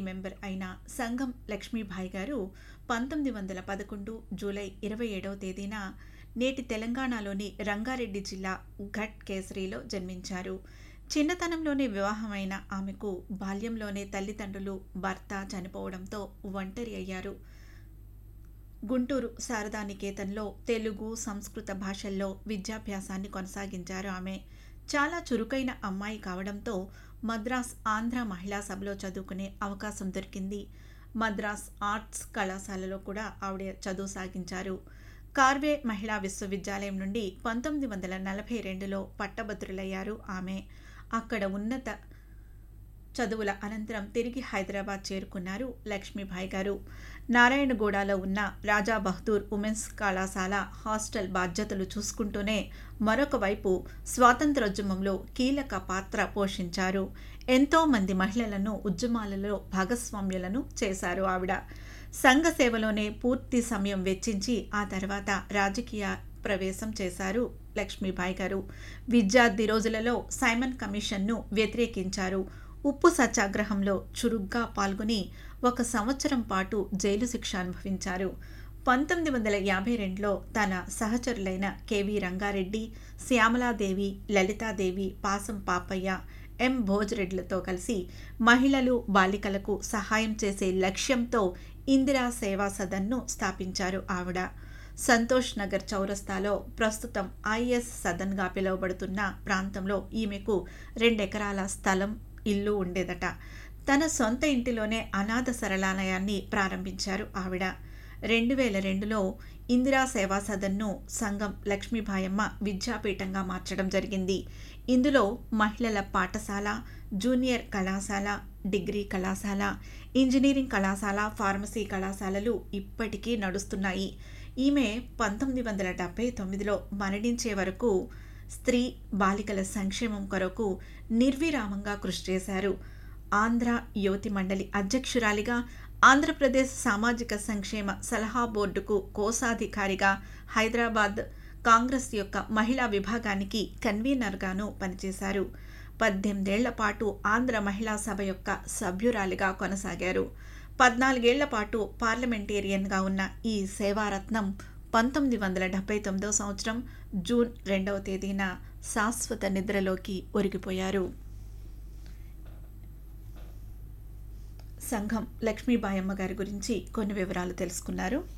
member అయిన సంఘం లక్ష్మీబాయి గారు పంతొమ్మిది వందల పదకొండు జూలై ఇరవై ఏడవ తేదీన నేటి తెలంగాణలోని రంగారెడ్డి జిల్లా ఘట్ కేసరిలో జన్మించారు చిన్నతనంలోనే వివాహమైన ఆమెకు బాల్యంలోనే తల్లిదండ్రులు భర్త చనిపోవడంతో ఒంటరి అయ్యారు గుంటూరు శారదానికేతన్లో తెలుగు సంస్కృత భాషల్లో విద్యాభ్యాసాన్ని కొనసాగించారు ఆమె చాలా చురుకైన అమ్మాయి కావడంతో మద్రాస్ ఆంధ్ర మహిళా సభలో చదువుకునే అవకాశం దొరికింది మద్రాస్ ఆర్ట్స్ కళాశాలలో కూడా ఆవిడ చదువు సాగించారు కార్వే మహిళా విశ్వవిద్యాలయం నుండి పంతొమ్మిది వందల నలభై రెండులో పట్టభద్రులయ్యారు ఆమె అక్కడ ఉన్నత చదువుల అనంతరం తిరిగి హైదరాబాద్ చేరుకున్నారు లక్ష్మీబాయి గారు నారాయణగూడలో ఉన్న రాజా బహదూర్ ఉమెన్స్ కళాశాల హాస్టల్ బాధ్యతలు చూసుకుంటూనే మరొక వైపు స్వాతంత్రోద్యమంలో కీలక పాత్ర పోషించారు ఎంతో మంది మహిళలను ఉద్యమాలలో భాగస్వామ్యులను చేశారు ఆవిడ సంఘ సేవలోనే పూర్తి సమయం వెచ్చించి ఆ తర్వాత రాజకీయ ప్రవేశం చేశారు లక్ష్మీబాయి గారు విద్యార్థి రోజులలో సైమన్ కమిషన్ను వ్యతిరేకించారు ఉప్పు సత్యాగ్రహంలో చురుగ్గా పాల్గొని ఒక సంవత్సరం పాటు జైలు శిక్ష అనుభవించారు పంతొమ్మిది వందల యాభై రెండులో తన సహచరులైన కెవి రంగారెడ్డి శ్యామలాదేవి లలితాదేవి పాసం పాపయ్య ఎం భోజ్రెడ్లతో కలిసి మహిళలు బాలికలకు సహాయం చేసే లక్ష్యంతో ఇందిరా సేవా సదన్ను స్థాపించారు ఆవిడ సంతోష్ నగర్ చౌరస్తాలో ప్రస్తుతం ఐఎస్ సదన్గా పిలువబడుతున్న ప్రాంతంలో ఈమెకు రెండెకరాల స్థలం ఇల్లు ఉండేదట తన సొంత ఇంటిలోనే అనాథ సరళాలయాన్ని ప్రారంభించారు ఆవిడ రెండు వేల రెండులో ఇందిరా సేవా సదన్ను సంఘం లక్ష్మీబాయమ్మ విద్యాపీఠంగా మార్చడం జరిగింది ఇందులో మహిళల పాఠశాల జూనియర్ కళాశాల డిగ్రీ కళాశాల ఇంజనీరింగ్ కళాశాల ఫార్మసీ కళాశాలలు ఇప్పటికీ నడుస్తున్నాయి ఈమె పంతొమ్మిది వందల డెబ్బై తొమ్మిదిలో మరణించే వరకు స్త్రీ బాలికల సంక్షేమం కొరకు నిర్విరామంగా కృషి చేశారు ఆంధ్ర యువతి మండలి అధ్యక్షురాలిగా ఆంధ్రప్రదేశ్ సామాజిక సంక్షేమ సలహా బోర్డుకు కోశాధికారిగా హైదరాబాద్ కాంగ్రెస్ యొక్క మహిళా విభాగానికి కన్వీనర్గాను పనిచేశారు పద్దెనిమిదేళ్ల పాటు ఆంధ్ర మహిళా సభ యొక్క సభ్యురాలిగా కొనసాగారు పద్నాలుగేళ్ల పాటు పార్లమెంటేరియన్గా ఉన్న ఈ సేవారత్నం పంతొమ్మిది వందల డెబ్బై తొమ్మిదవ సంవత్సరం జూన్ రెండవ తేదీన శాశ్వత నిద్రలోకి ఒరిగిపోయారు సంఘం లక్ష్మీబాయమ్మ గారి గురించి కొన్ని వివరాలు తెలుసుకున్నారు